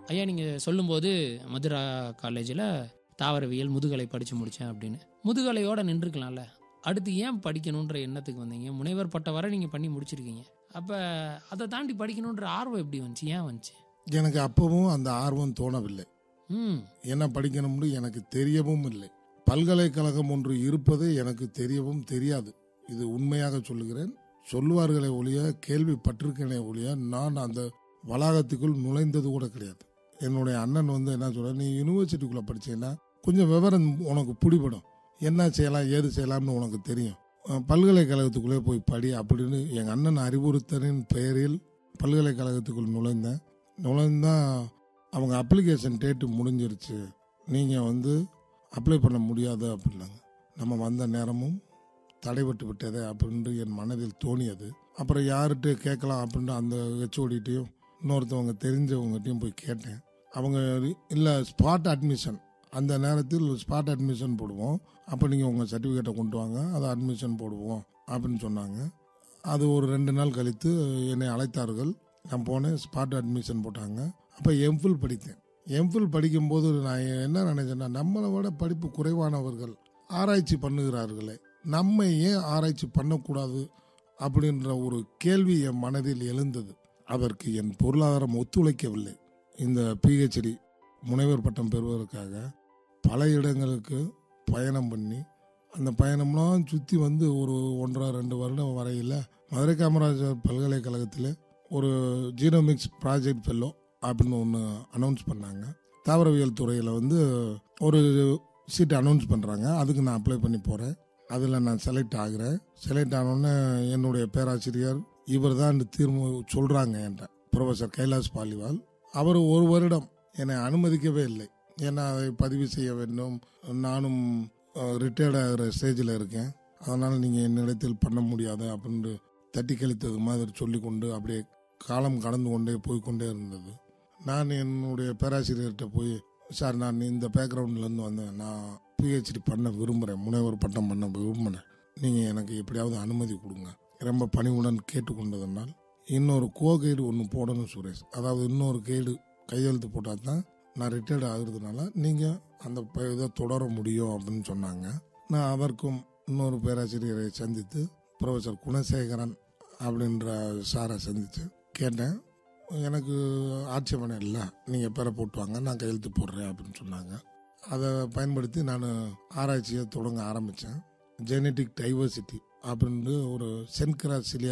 ஐயா நீங்கள் சொல்லும்போது மதுரா காலேஜில் தாவரவியல் முதுகலை படித்து முடித்தேன் அப்படின்னு முதுகலையோட நின்றுக்கலாம்ல அடுத்து ஏன் படிக்கணுன்ற எண்ணத்துக்கு வந்தீங்க முனைவர் பட்ட வரை நீங்கள் பண்ணி முடிச்சிருக்கீங்க அப்போ அதை தாண்டி படிக்கணுன்ற ஆர்வம் எப்படி வந்துச்சு ஏன் வந்துச்சு எனக்கு அப்பவும் அந்த ஆர்வம் தோணவில்லை ம் என்ன படிக்கணும்னு எனக்கு தெரியவும் இல்லை பல்கலைக்கழகம் ஒன்று இருப்பது எனக்கு தெரியவும் தெரியாது இது உண்மையாக சொல்லுகிறேன் சொல்லுவார்களே ஒழிய கேள்விப்பட்டிருக்கேனே ஒழிய நான் அந்த வளாகத்துக்குள் நுழைந்தது கூட கிடையாது என்னுடைய அண்ணன் வந்து என்ன சொல்ற நீ யூனிவர்சிட்டிக்குள்ள படிச்சீங்கன்னா கொஞ்சம் விவரம் உனக்கு பிடிபடும் என்ன செய்யலாம் ஏது செய்யலாம்னு உனக்கு தெரியும் அஹ் பல்கலைக்கழகத்துக்குள்ளே போய் படி அப்படின்னு எங்கள் அண்ணன் அறிவுறுத்தலின் பெயரில் பல்கலைக்கழகத்துக்குள் நுழைந்தேன் நுழைந்தா அவங்க அப்ளிகேஷன் டேட்டு முடிஞ்சிருச்சு நீங்கள் வந்து அப்ளை பண்ண முடியாது அப்படின்னாங்க நம்ம வந்த நேரமும் தடைபட்டு விட்டதே அப்படின்ட்டு என் மனதில் தோணியது அப்புறம் யார்கிட்ட கேட்கலாம் அப்படின்ட்டு அந்த ஹெச்ஓடிட்டையும் இன்னொருத்தவங்க தெரிஞ்சவங்ககிட்டையும் போய் கேட்டேன் அவங்க இல்லை ஸ்பாட் அட்மிஷன் அந்த நேரத்தில் ஸ்பாட் அட்மிஷன் போடுவோம் அப்போ நீங்கள் உங்கள் சர்டிஃபிகேட்டை கொண்டு வாங்க அதை அட்மிஷன் போடுவோம் அப்படின்னு சொன்னாங்க அது ஒரு ரெண்டு நாள் கழித்து என்னை அழைத்தார்கள் நான் போனேன் ஸ்பாட் அட்மிஷன் போட்டாங்க அப்போ எம்ஃபில் படித்தேன் எம்ஃபில் படிக்கும்போது நான் என்ன நினைச்சேன்னா நம்மளை விட படிப்பு குறைவானவர்கள் ஆராய்ச்சி பண்ணுகிறார்களே நம்ம ஏன் ஆராய்ச்சி பண்ணக்கூடாது அப்படின்ற ஒரு கேள்வி என் மனதில் எழுந்தது அதற்கு என் பொருளாதாரம் ஒத்துழைக்கவில்லை இந்த பிஹெச்டி முனைவர் பட்டம் பெறுவதற்காக பல இடங்களுக்கு பயணம் பண்ணி அந்த பயணம்லாம் சுற்றி வந்து ஒரு ஒன்றரை ரெண்டு வருடம் வரையில் மதுரை காமராஜர் பல்கலைக்கழகத்தில் ஒரு ஜீனோமிக்ஸ் ப்ராஜெக்ட் ஃபெல்லோ அப்படின்னு ஒன்று அனௌன்ஸ் பண்ணாங்க தாவரவியல் துறையில் வந்து ஒரு சீட் அனௌன்ஸ் பண்ணுறாங்க அதுக்கு நான் அப்ளை பண்ணி போகிறேன் அதில் நான் செலக்ட் ஆகிறேன் செலக்ட் ஆனோடனே என்னுடைய பேராசிரியர் இவர் தான் தீர்வு சொல்கிறாங்க என்கிட்ட ப்ரொஃபஸர் கைலாஸ் பாலிவால் அவர் ஒரு வருடம் என்னை அனுமதிக்கவே இல்லை ஏன்னா அதை பதிவு செய்ய வேண்டும் நானும் ரிட்டையர்ட் ஆகிற ஸ்டேஜில் இருக்கேன் அதனால் நீங்கள் என்னிடத்தில் பண்ண முடியாது அப்படின்னு தட்டி கழித்தது மாதிரி சொல்லி கொண்டு அப்படியே காலம் கடந்து கொண்டே போய் கொண்டே இருந்தது நான் என்னுடைய பேராசிரியர்கிட்ட போய் சார் நான் இந்த பேக்ரவுண்ட்லேருந்து வந்தேன் நான் பிஹெச்டி பண்ண விரும்புகிறேன் முனைவர் பட்டம் பண்ண விரும்புகிறேன் நீங்கள் எனக்கு எப்படியாவது அனுமதி கொடுங்க ரொம்ப பணிவுடன் கேட்டுக்கொண்டதனால் இன்னொரு கோ கைடு ஒன்று போடணும் சுரேஷ் அதாவது இன்னொரு கைடு கையெழுத்து போட்டால் தான் நான் ரிட்டையர்ட் ஆகுறதுனால நீங்கள் அந்த ப- இதை தொடர முடியும் அப்படின்னு சொன்னாங்க நான் அதற்கும் இன்னொரு பேராசிரியரை சந்தித்து ப்ரொஃபஸர் குணசேகரன் அப்படின்ற சாரை சந்தித்து கேட்டேன் எனக்கு ஆட்சேபனை இல்லை நீங்கள் பேரை போட்டு வாங்க நான் கையெழுத்து போடுறேன் அப்படின்னு சொன்னாங்க அதை பயன்படுத்தி நான் ஆராய்ச்சியை தொடங்க ஆரம்பித்தேன் ஜெனட்டிக் டைவர்சிட்டி அப்படின்ட்டு ஒரு சென்கிராசிலியா